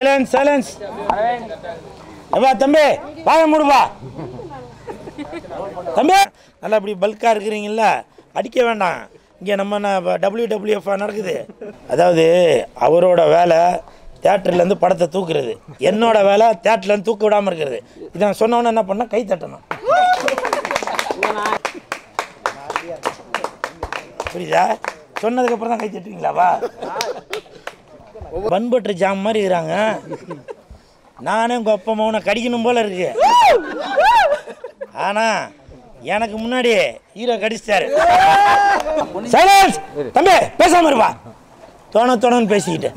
Silence silence அப்பா தம்பி வாய மூடுப்பா தம்பி நல்லா இப்படி பல்காக இருக்கிறீங்கள அடிக்க வேண்டாம் இங்கே நம்ம டபிள்யூ டபிள்யூஎஃப் நடக்குது அதாவது அவரோட வேலை தேட்டர்லேருந்து படத்தை தூக்குறது என்னோட வேலை தேட்டர்லேருந்து தூக்க விடாமல் இருக்கிறது இதை நான் சொன்னோன்னே என்ன பண்ணால் கை தட்டணும் புரியுதா சொன்னதுக்கப்புறம் தான் கை தட்டுவீங்களாவா பண்பற்ற ஜாம் மாதிரி இருக்கிறாங்க நானே உங்கள் அப்பா அம்மாவை கடிக்கணும் போல இருக்கு ஆனா எனக்கு முன்னாடி ஹீரோ கடிச்சிட்டாரு சைலன்ஸ் தம்பி பேசாம இருப்பா தோண தோணன்னு பேசிக்கிட்டு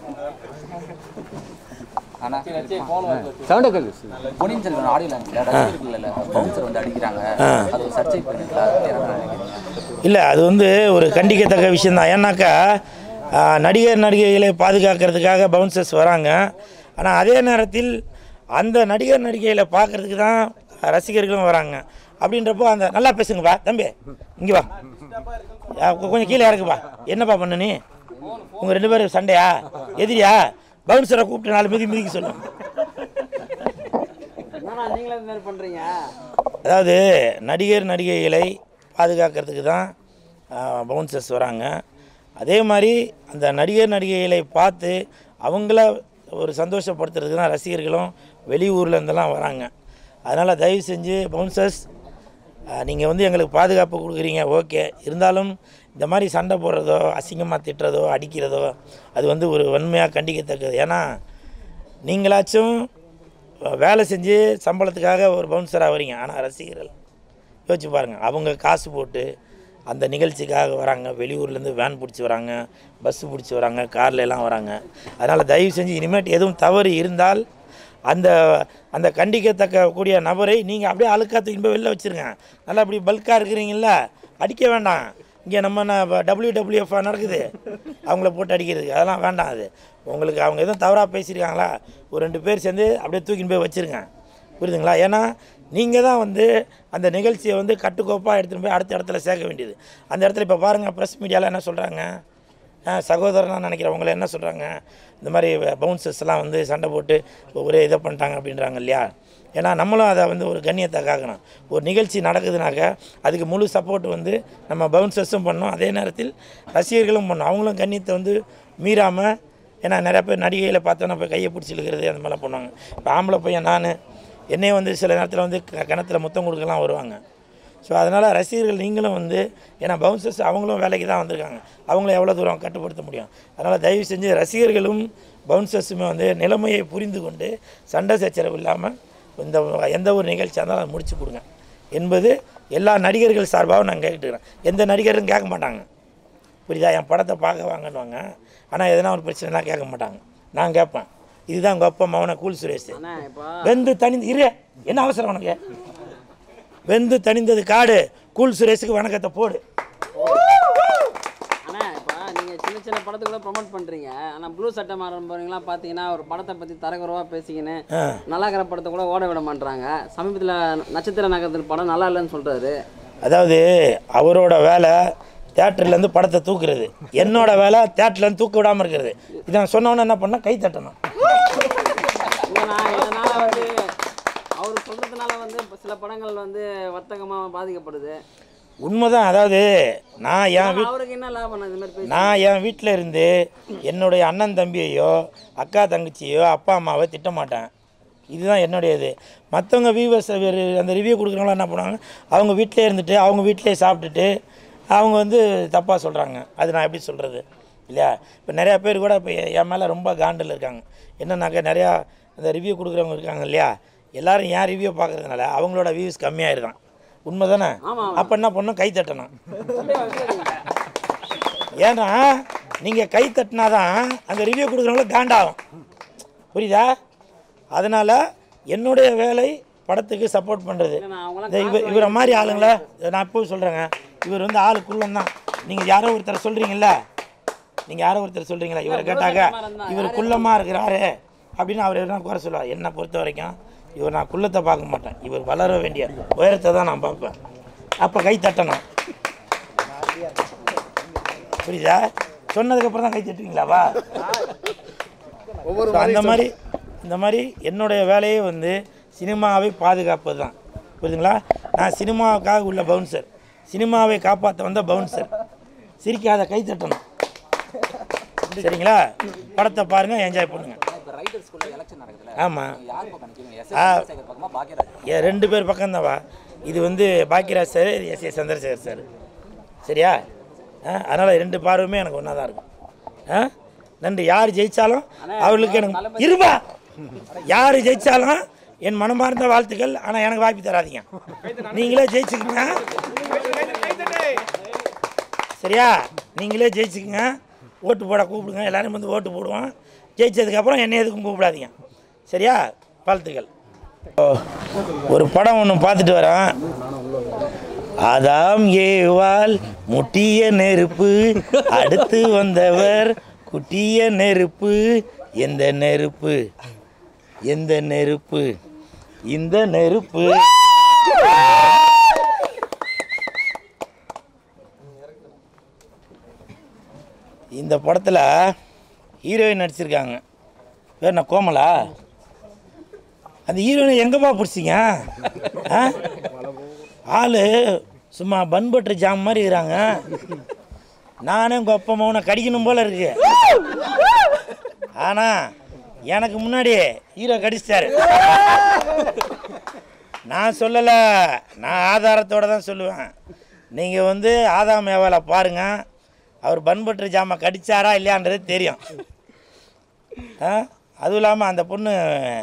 சவுண்டை கேளு பொன்னியின் செல்வன் ஆடியோ லான்ச்ல ரசிகர்கள் பவுன்சர் வந்து அடிக்கிறாங்க அது ஒரு சர்ச்சை பண்ணிருக்கா என்ன நினைக்கிறீங்க இல்லை அது வந்து ஒரு கண்டிக்கத்தக்க விஷயந்தான் ஏன்னாக்கா ஆ, நடிகர் நடிகைகளை பாதுகாக்கிறதுக்காக பவுன்சர்ஸ் வராங்க ஆனால் அதே நேரத்தில் அந்த நடிகர் நடிகைகளை பார்க்கறதுக்கு தான் ரசிகர்களும் வராங்க அப்படின்றப்போ அந்த நல்லா பேசுங்கப்பா தம்பி இங்கே வா ஆ, கொ- கொஞ்சம் கீழே இறக்குப்பா என்னப்பா பண்ண நீ உங்கள் ரெண்டு பேரும் சண்டையா எதிரியா பவுன்சரை கூப்பிட்டு நாலு மிதி மிதிக்க சொல்லும் என்னடா நீங்களே இந்த மாதிரி பண்றீங்க அதாவது நடிகர் நடிகைகளை பாதுகாக்கிறதுக்கு தான் பவுன்சர்ஸ் வராங்க அதே மாதிரி அந்த நடிகர் நடிகைகளை பார்த்து அவங்கள ஒரு சந்தோஷப்படுத்துறதுக்கு தான் ரசிகர்களும் வெளியூர்ல இருந்தெல்லாம் வராங்க அதனால் தயவு செஞ்சு பவுன்சர்ஸ் நீங்கள் வந்து எங்களுக்கு பாதுகாப்பு கொடுக்குறீங்க ஓகே இருந்தாலும் இந்த மாதிரி சண்டை போடுறதோ அசிங்கமாக திட்டுறதோ அடிக்கிறதோ அது வந்து ஒரு வன்மையாக கண்டிக்கத்தக்கது ஏன்னா நீங்களாச்சும் வேலை செஞ்சு சம்பளத்துக்காக ஒரு பவுன்சராக வரீங்க ஆனால் ரசிகர்கள் யோசிச்சு பாருங்கள் அவங்க காசு போட்டு அந்த நிகழ்ச்சிக்காக வராங்க வெளியூர்லேருந்து வேன் பிடிச்சி வராங்க பஸ்ஸு பிடிச்சி வராங்க கார்ல எல்லாம் வராங்க அதனால் தயவு செஞ்சு இனிமேட்டு எதுவும் தவறு இருந்தால் அந்த அந்த கண்டிக்கத்தக்க கூடிய நபரை நீங்கள் அப்படியே அழுக்கா தூக்கி போய் வெளில வச்சுருங்க நல்லா இப்படி பல்காக இருக்கிறீங்கள அடிக்க வேண்டாம் இங்கே நம்ம டபிள்யூ டபிள்யூஎஃப் நடக்குது அவங்கள போட்டு அடிக்கிறதுக்கு அதெல்லாம் வேண்டாம் அது உங்களுக்கு அவங்க எதுவும் தவறாக பேசியிருக்காங்களா ஒரு ரெண்டு பேர் சேர்ந்து அப்படியே தூக்கின்னு போய் வச்சுருங்க புரியுதுங்களா ஏன்னா நீங்கள் தான் வந்து அந்த நிகழ்ச்சியை வந்து கட்டுக்கோப்பாக எடுத்துகிட்டு போய் அடுத்த இடத்துல சேர்க்க வேண்டியது அந்த இடத்துல இப்போ பாருங்கள் ப்ரெஸ் மீடியாவில் என்ன சொல்கிறாங்க சகோதரனாக நினைக்கிறவங்கள என்ன சொல்கிறாங்க இந்த மாதிரி பவுன்சர்ஸ் எல்லாம் வந்து சண்டை போட்டு ஒரே இதை பண்ணிட்டாங்க அப்படின்றாங்க இல்லையா ஏன்னா நம்மளும் அதை வந்து ஒரு கண்ணியத்தை காக்கணும் ஒரு நிகழ்ச்சி நடக்குதுனாக்க அதுக்கு முழு சப்போர்ட் வந்து நம்ம பவுன்சர்ஸும் பண்ணோம் அதே நேரத்தில் ரசிகர்களும் பண்ணோம் அவங்களும் கண்ணியத்தை வந்து மீறாமல் ஏன்னா நிறைய பேர் நடிகைகளை பார்த்தோன்னா போய் கையை பிடிச்சி இழுக்கிறது அந்த மாதிரிலாம் பண்ணுவாங்க இப்போ ஆம்பளை பையன் நான் என்னையும் வந்து சில நேரத்தில் வந்து க- கிணத்துல முத்தம் கொடுக்கலாம் வருவாங்க ஸோ அதனால் ரசிகர்கள் நீங்களும் வந்து ஏன்னா பவுன்சர்ஸ் அவங்களும் வேலைக்கு தான் வந்திருக்காங்க அவங்கள எவ்வளோ தூரம் கட்டுப்படுத்த முடியும் அதனால் தயவு செஞ்சு ரசிகர்களும் பவுன்சர்ஸுமே வந்து நிலைமையை புரிந்து கொண்டு சண்டை சச்சரவு இல்லாமல் இந்த எந்த ஒரு நிகழ்ச்சியாக இருந்தாலும் அதை முடிச்சு கொடுங்க என்பது எல்லா நடிகர்கள் சார்பாகவும் நான் கேட்டுக்கிறேன் எந்த நடிகரும் கேட்க மாட்டாங்க புரியுதா என் படத்தை பார்க்க வாங்கன்னுவாங்க ஆனால் எதனா ஒரு பிரச்சனைலாம் கேட்க மாட்டாங்க நான் கேட்பேன் இதுதான் உங்கள் அப்பா மவனை கூல் சுரேஷ் அண்ணா இப்போ வெந்து தனிந்து இரு என்ன அவசரம் உனக்கு வெந்து தணிந்தது காடு கூல் சுரேஷுக்கு வணக்கத்தை போடு அண்ணா இப்போ நீங்க சின்ன சின்ன படத்துக்கு கூட ப்ரொமோட் பண்றீங்க ஆனா ப்ளூ சட்டை மாறம் போறீங்களா பாத்தீங்கன்னா ஒரு படத்தை பத்தி தரக்குறவா பேசிக்கின்னு ஆ. நல்லா இருக்கிற படத்தை கூட ஓட விட மாட்டாங்க சமீபத்துல நட்சத்திர நகரத்தில் படம் நல்லா இல்லைன்னு சொல்றாரு அதாவது அவரோட வேலை தேட்டர்லேருந்து படத்தை தூக்குறது என்னோட வேலை தேட்டர்லேருந்து தூக்க விடாமல் இருக்கிறது இதை நான் சொன்னோன்னே என்ன பண்ணால் கை தட்டணும் இல்லைண்ணா இதனால வந்து அவர் சொல்றதுனால வந்து இப்ப சில படங்கள் வந்து வர்த்தகமா பாதிக்கப்படுது உண்மைதான் அதாவது நான் என் வீ அவருக்கு என்ன லாபம் இந்த மாதிரி பேசி நான் என் வீட்டில் இருந்து என்னுடைய அண்ணன் தம்பியையோ அக்கா தங்கச்சியோ அப்பா அம்மாவை திட்ட மாட்டேன் இதுதான் என்னுடைய இது மற்றவங்க வியூவர்ஸ் அந்த ரிவ்யூ கொடுக்குறவங்களாம் என்ன பண்ணுவாங்க அவங்க வீட்டிலே இருந்துட்டு அவங்க வீட்டிலே சாப்பிட்டுட்டு அவங்க வந்து தப்பாக சொல்கிறாங்க அது நான் எப்படி சொல்கிறது இல்லையா இப்போ நிறையா பேர் கூட இப்போ என் மேலே ரொம்ப காண்டில் இருக்காங்க என்னன்னாக்கா நிறையா அந்த ரிவ்யூ கொடுக்குறவங்க இருக்காங்க இல்லையா எல்லாரும் என் ரிவ்யூ பார்க்குறதுனால அவங்களோட வியூஸ் கம்மியாயிருதான் உண்மை தானே அப்போ என்ன பண்ணணும் கை தட்டணும் ஏன்னா நீங்கள் கை தட்டினாதான் அந்த ரிவ்யூ கொடுக்குறவங்களுக்கு காண்டாகும் புரியுதா அதனால் என்னுடைய வேலை படத்துக்கு சப்போர்ட் பண்ணுறது நான் அவங்களாம் இந்த இவர் இவரை மாதிரி ஆளுங்கள நான் இப்போ சொல்கிறேங்க இவர் வந்து ஆளுக்குள்ளம் தான் நீங்கள் யாரோ ஒருத்தர் சொல்கிறீங்கல்ல நீங்கள் யாரோ ஒருத்தர் சொல்கிறீங்களா இவரை கேட்டாக்க இவர் குள்ளமாக இருக்கிறாரு அப்படின்னு அவர் என்ன குறை சொல்லுவார் என்னை பொறுத்த வரைக்கும் இவர் நான் குள்ளத்தை பார்க்க மாட்டேன் இவர் வளர வேண்டிய உயரத்தை தான் நான் பார்ப்பேன் அப்போ கை தட்டணும் புரியுதா சொன்னதுக்கப்புறம் தான் கை தட்டுவீங்களாவா ஒவ்வொரு So, அந்த மாதிரி இந்த மாதிரி என்னுடைய வேலையே வந்து சினிமாவை பாதுகாப்பது தான் புரியுதுங்களா நான் சினிமாவுக்காக உள்ள பவுன்சர் சினிமாவை காப்பாற்ற வந்த பவுன்சர் சிரிக்காத கை தட்டணும் சரிங்களா படத்தை பாருங்க என்ஜாய் பண்ணுங்க இப்போ ரைட்டர் ஸ்கூல்ல எலெக்ஷன் நடக்குதுல்ல ஆமாம் யார் பக்கம் நிற்கிறீங்க எஸ் ஆ. சேகர் பக்கமா பாக்கியராஜ் ஏ ரெண்டு பேர் பக்கம்தான்வா இது வந்து Bhagyaraj sir S A Chandrasekhar sir சரியா ஆ அதனால் ரெண்டு பார்வையுமே எனக்கு ஒன்றா தான் இருக்கும் ஆ நன்றி யார் ஜெயித்தாலும் அவர்களுக்கு எனக்கு இருபா யார் ஜெயித்தாலும் என் மனமார்ந்த வாழ்த்துக்கள் ஆனால் எனக்கு வாய்ப்பு தராதீங்க நீங்களே ஜெயிச்சுக்குங்க சரியா நீங்களே ஜெயிச்சுக்குங்க ஓட்டு போட கூப்பிடுங்க எல்லாரும் வந்து ஓட்டு போடுவோம் ஜெயிச்சதுக்கப்புறம் என்னை எதுக்கும் கூப்பிடாதீங்க சரியா வாழ்த்துக்கள் ஒரு படம் ஒன்று பார்த்துட்டு வரேன் ஆதாம் ஏவாள் முட்டிய நெருப்பு அடுத்து வந்தவர் குட்டிய நெருப்பு எந்த நெருப்பு எந்த நெருப்பு இந்த நெருப்பு இந்த படத்தில் ஹீரோயின் நடிச்சிருக்காங்க வேறு என்ன கோமலா அந்த ஹீரோயினை எங்கப்பா பிடிச்சிங்க ஆ ஆள் சும்மா பன் பட்டர் ஜாம் மாதிரி இருக்கிறாங்க நானே உங்கள் அப்பா அம்மாவனை கடிக்கணும் போல இருக்கு ஆனால் எனக்கு முன்னாடி ஹீரோ கடிச்சிட்டாரு நான் சொல்லலை நான் ஆதாரத்தோட தான் சொல்லுவேன் நீங்கள் வந்து ஆதாம் மேவால பாருங்கள் அவர் பன் பட்டர் ஜாமை கடிச்சாரா இல்லையான்றது தெரியும் ஆ அதுவும் இல்லாமல் அந்த பொண்ணு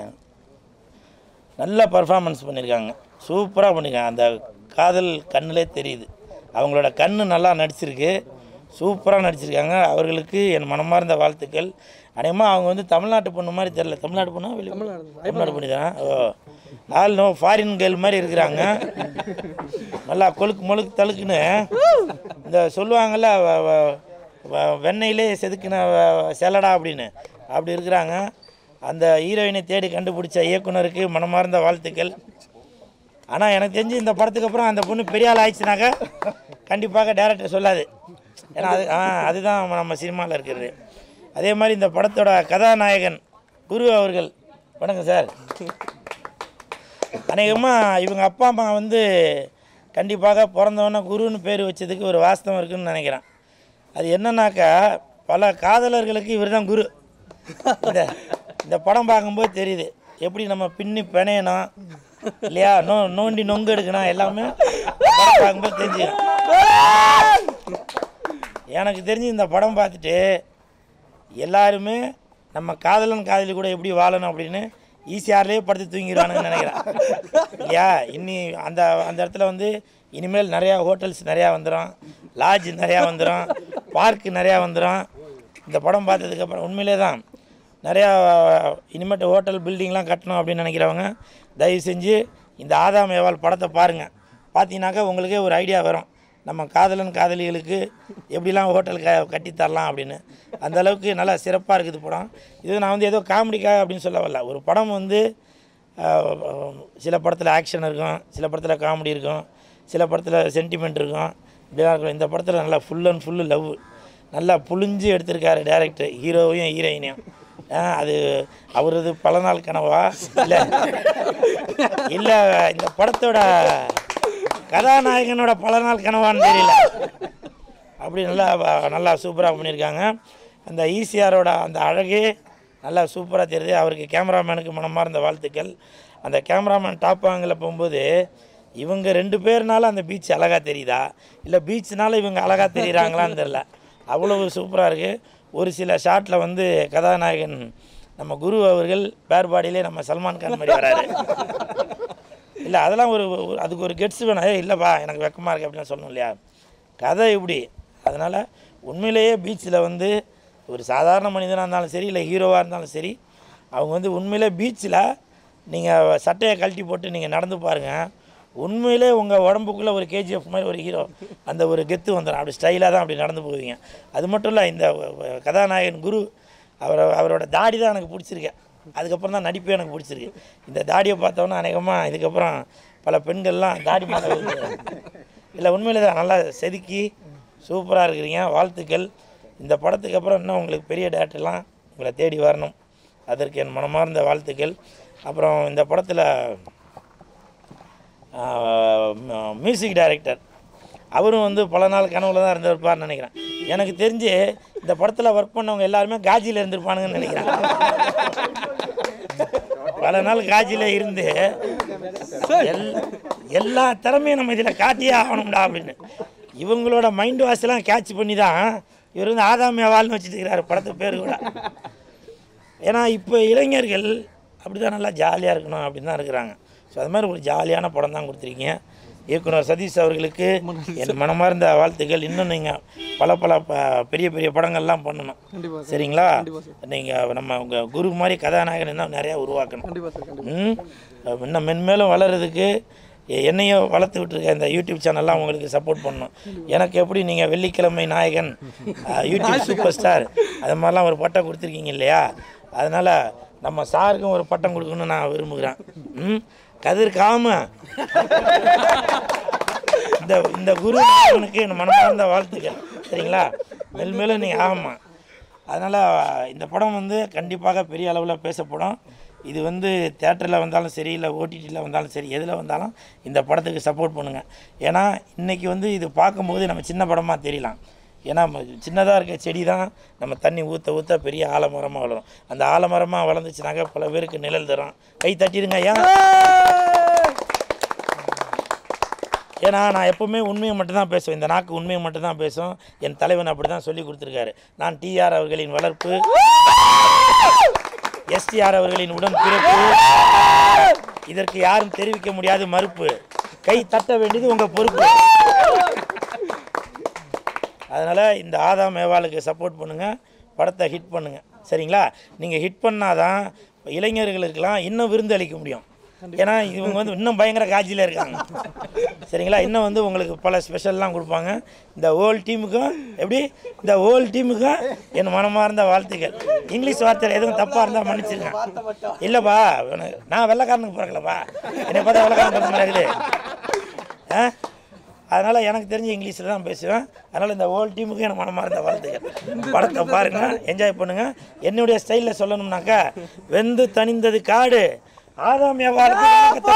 நல்ல பர்ஃபார்மன்ஸ் பண்ணியிருக்காங்க சூப்பராக பண்ணியிருக்காங்க அந்த காதல் கண்ணிலே தெரியுது அவங்களோட கண்ணு நல்லா நடிச்சிருக்கு சூப்பராக நடிச்சிருக்காங்க அவர்களுக்கு என் மனமார்ந்த வாழ்த்துக்கள் அநேகமாக அவங்க வந்து தமிழ்நாட்டு பொண்ணு மாதிரி தெரில தமிழ்நாட்டு பொண்ணா வெளி தமிழ்நாடு பொண்ணு தான் ஓ ஆள் நோ ஃபாரின் கேர்ள் மாதிரி இருக்கிறாங்க நல்லா கொழுக்கு மொழுக்கு தழுக்குன்னு இந்த சொல்லுவாங்கள்ல வ- வ- வ- வெண்ணெயிலே செதுக்கின வ- செலடா அப்படின்னு அப்படி இருக்கிறாங்க அந்த ஹீரோயினை தேடி கண்டுபிடிச்ச இயக்குனருக்கு மனமார்ந்த வாழ்த்துக்கள் ஆனால் எனக்கு தெரிஞ்சு இந்த படத்துக்கு அப்புறம் அந்த பொண்ணு பெரிய ஆள் ஆயிடுச்சுனாக்கா கண்டிப்பாக டேரக்டர் சொல்லாது ஏன்னா அது ஆ அதுதான் நம்ம சினிமாவில் இருக்கிறது அதே மாதிரி இந்த படத்தோட கதாநாயகன் குரு அவர்கள் வணக்கம் சார் அநேகமாக இவங்க அப்பா அம்மா வந்து கண்டிப்பாக பிறந்தவொன்னே குருன்னு பேர் வச்சதுக்கு ஒரு வாஸ்தவம் இருக்குன்னு நினைக்கிறேன் அது என்னன்னாக்கா பல காதலர்களுக்கு இவர் தான் குரு இந்த இந்த படம் பார்க்கும்போது தெரியுது எப்படி நம்ம பின்னி பிணையணும் இல்லையா நோ நோண்டி நொங்கு எடுக்கணும் எல்லாமே படம் பார்க்கும்போது தெரிஞ்சுக்கணும் எனக்கு தெரிஞ்சு இந்த படம் பார்த்துட்டு எல்லாருமே நம்ம காதலன் காதலி கூட எப்படி வாழணும் அப்படின்னு ஈசிஆர்லேயே படுத்து தூங்கிடுவானுங்கன்னு நினைக்கிறேன் இல்லையா இன்னி அந்த அந்த இடத்துல வந்து இனிமேல் நிறையா ஹோட்டல்ஸ் நிறையா வந்துடும் லாட்ஜ் நிறையா வந்துடும் பார்க்கு நிறையா வந்துடும் இந்த படம் பார்த்ததுக்கப்புறம் உண்மையிலே தான் நிறையா இனிமேட்டு ஹோட்டல் பில்டிங்லாம் கட்டணும் அப்படின்னு நினைக்கிறவங்க தயவு செஞ்சு இந்த ஆதாம் ஏவாள் படத்தை பாருங்கள் பார்த்தீங்கன்னாக்கா உங்களுக்கே ஒரு ஐடியா வரும் நம்ம காதலன் காதலிகளுக்கு எப்படிலாம் ஹோட்டல் க கட்டி தரலாம் அப்படின்னு அந்த அளவுக்கு நல்லா சிறப்பாக இருக்குது படம் இது நான் வந்து ஏதோ காமெடிக்காக அப்படின்னு சொல்ல வரல ஒரு படம் வந்து ஆஹ், சில படத்தில் ஆக்ஷன் இருக்கும் சில படத்தில் காமெடி இருக்கும் சில படத்தில் சென்டிமெண்ட் இருக்கும் இப்படிலாம் இருக்கும் இந்த படத்தில் நல்லா ஃபுல் அண்ட் ஃபுல்லு லவ் நல்லா புழிஞ்சு எடுத்திருக்காரு டேரக்டர் ஹீரோவையும் ஹீரோயினையும் அது அவரது பல நாள் கனவா இல்லை இல்லை இந்த படத்தோட கதாநாயகனோட பல நாள் கனவான்னு தெரியல அப்படி நல்லா வ- நல்லா சூப்பராக பண்ணியிருக்காங்க அந்த ஈசிஆரோட அந்த அழகே நல்லா சூப்பராக தெரியுது அவருக்கு கேமராமேனுக்கு மனமார்ந்த வாழ்த்துக்கள் அந்த கேமராமேன் டாப் ஆங்கில் போகும்போது இவங்க ரெண்டு பேர்னால அந்த பீச் அழகாக தெரியுதா இல்லை பீச்னால இவங்க அழகாக தெரியுறாங்களான்னு தெரில அவ்வளவு சூப்பராக இருக்குது ஒரு சில ஷாட்டில் வந்து கதாநாயகன் நம்ம குரு அவர்கள் பேர் பாடியிலே நம்ம சல்மான் கான் மாதிரி வராரு இல்லை அதெல்லாம் ஒரு ஒரு- அதுக்கு ஒரு கெட்ஸ் வேணும் ஏய் இல்லைப்பா எனக்கு வெக்கமாக இருக்குது அப்படின்னு சொல்லணும் இல்லையா கதை இப்படி அதனால் உண்மையிலேயே பீச்சில் வந்து ஒரு சாதாரண மனிதனாக இருந்தாலும் சரி இல்லை ஹீரோவாக இருந்தாலும் சரி அவங்க வந்து உண்மையிலே பீச்சில் நீங்கள் சட்டையை கழட்டி போட்டு நீங்கள் நடந்து பாருங்கள் உண்மையிலே உங்கள் உடம்புக்குள்ளே ஒரு கேஜிஎஃப் மாதிரி ஒரு ஹீரோ அந்த ஒரு கெத்து வந்துடும் அப்படி ஸ்டைலாக தான் அப்படி நடந்து போவீங்க அது மட்டும் இல்லை இந்த அஹ், கதாநாயகன் குரு அவரை அவரோட தாடி தான் எனக்கு பிடிச்சிருக்கு அதுக்கப்புறம் தான் நடிப்பே எனக்கு பிடிச்சிருக்கு இந்த தாடியை பார்த்தோன்னா அநேகமாக இதுக்கப்புறம் பல பெண்கள்லாம் தாடி மாட்ட இல்லை உண்மையிலே தான் நல்லா செதுக்கி சூப்பராக இருக்கிறீங்க வாழ்த்துக்கள் இந்த படத்துக்கு அப்புறம் இன்னும் உங்களுக்கு பெரிய டேரக்டர்லாம் உங்களை தேடி வரணும் அதற்கு என் மனமார்ந்த வாழ்த்துக்கள் அப்புறம் இந்த படத்தில் மியூசிக் டைரக்டர் அவரும் வந்து பல நாள் கனவுல தான் இருந்திருப்பார்னு நினைக்கிறேன் எனக்கு தெரிஞ்சு இந்த படத்தில் ஒர்க் பண்ணவங்க எல்லாருமே காஜியில் இருந்திருப்பானுங்கன்னு நினைக்கிறேன் பல நாள் காஜியில் இருந்து எல் எல்லா திறமையும் நம்ம இதில் காட்டியே ஆகணும்டா அப்படின்னு இவங்களோட மைண்ட் வாஷ்லாம் கேட்ச் பண்ணி தான் இவர் வந்து ஆதாமியா வாழ்னு வச்சுட்டு இருக்கிறாரு படத்து பேர் கூட ஏன்னா இப்போ இளைஞர்கள் அப்படி தான் நல்லா ஜாலியாக இருக்கணும் அப்படின்னு தான் இருக்கிறாங்க ஸோ அது மாதிரி ஒரு ஜாலியான படம் தான் கொடுத்துருக்கீங்க இயக்குனர் சதீஷ் அவர்களுக்கு என் மனமார்ந்த வாழ்த்துக்கள் இன்னும் நீங்கள் பல பல ப- பெரிய பெரிய படங்கள்லாம் பண்ணணும் சரிங்களா நீங்கள் நம்ம உங்கள் குரு மாதிரி கதாநாயகன் இன்னும் நிறையா உருவாக்கணும் ம் இன்னும் மென்மேலும் வளர்கிறதுக்கு எ- என்னையும் வளர்த்து விட்டுருக்க இந்த யூடியூப் சேனல்லாம் உங்களுக்கு சப்போர்ட் பண்ணணும் எனக்கு எப்படி நீங்கள் வெள்ளிக்கிழமை நாயகன் அஹ், யூடியூப் சூப்பர் ஸ்டார் அது மாதிரிலாம் ஒரு பட்டம் கொடுத்துருக்கீங்க இல்லையா அதனால் நம்ம சாருக்கும் ஒரு பட்டம் கொடுக்கணும்னு நான் விரும்புகிறேன் ம் கதிர் காம இந்த இந்த குரு நாயகனுக்கு என் மனமார்ந்த வாழ்த்துக்கள் சரிங்களா மெல்மேலும் நீங்கள் ஆமாம் அதனால் இந்த படம் வந்து கண்டிப்பாக பெரிய அளவில் பேசப்படும் இது வந்து தேட்டரில் வந்தாலும் சரி இல்லை ஓடிடியில் வந்தாலும் சரி எதில் வந்தாலும் இந்த படத்துக்கு சப்போர்ட் பண்ணுங்கள் ஏன்னா இன்றைக்கி வந்து இது பார்க்கும்போது நம்ம சின்ன படமாக தெரியலாம் ஏன்னா சின்னதாக இருக்க செடி தான் நம்ம தண்ணி ஊற்ற ஊற்ற பெரிய ஆலமரமாக வளரும் அந்த ஆலமரமாக வளர்ந்துச்சுனாக்க பல பேருக்கு நிழல் தரும் கை தட்டிடுங்க ஐயா ஏன்னா நான் எப்பவுமே உண்மையை மட்டும்தான் பேசுவேன் இந்த நாக்கு உண்மையை மட்டும்தான் பேசும் என் தலைவன் அப்படி தான் சொல்லி கொடுத்துருக்காரு நான் டிஆர் அவர்களின் வளர்ப்பு எஸ்டிஆர் அவர்களின் உடன் பிறப்பு இதற்கு யாரும் தெரிவிக்க முடியாத மறுப்பு கை தட்ட வேண்டியது உங்கள் பொறுப்பு அதனால் இந்த ஆதாம் மேவாலுக்கு சப்போர்ட் பண்ணுங்கள் படத்தை ஹிட் பண்ணுங்கள் சரிங்களா நீங்கள் ஹிட் பண்ணாதான் இளைஞர்களுக்கெல்லாம் இன்னும் விருந்து அளிக்க முடியும் ஏன்னா இவங்க வந்து இன்னும் பயங்கர காட்சியில் இருக்காங்க சரிங்களா இன்னும் வந்து உங்களுக்கு பல ஸ்பெஷல்லாம் கொடுப்பாங்க இந்த ஹோல் டீமுக்கும் எப்படி இந்த ஹோல் டீமுக்கும் என் மனமார்ந்த வாழ்த்துக்கள் இங்கிலீஷ் வார்த்தையில் எதுவும் தப்பாக இருந்தால் மன்னிச்சிருங்க இல்லைப்பா எனக்கு- நான் வெள்ளைக்காரனுக்கு பிறக்கலப்பா என்னை பார்த்தா வெள்ளைக்காரன் பிறந்த மாதிரி இருக்குது ஆ அதனால் எனக்கு தெரிஞ்ச இங்கிலீஷில் தான் பேசுவேன் அதனால் இந்த ஹோல் டீமுக்கு எனக்கு மனமார்ந்த வாழ்த்துக்கள் படத்தை பாருங்கள் என்ஜாய் பண்ணுங்கள் என்னுடைய ஸ்டைலில் சொல்லணும்னாக்கா வெந்து தணிந்தது காடு ஆதாம் வியாபாரத்தை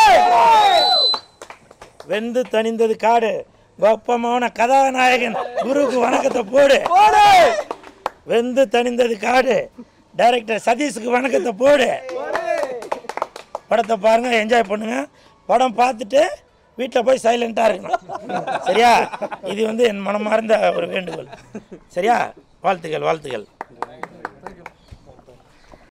வெந்து தணிந்தது காடு கோப்பமான கதாநாயகன் குருவுக்கு வணக்கத்தை போடு வெந்து தணிந்தது காடு டைரக்டர் சதீஷுக்கு வணக்கத்தை போடு படத்தை பாருங்க என்ஜாய் பண்ணுங்க படம் பார்த்துட்டு வீட்டில் போய் சைலண்ட்டாக இருக்கணும் சரியா இது வந்து என் மனமார்ந்த ஒரு வேண்டுகோள் சரியா வாழ்த்துக்கள் வாழ்த்துக்கள்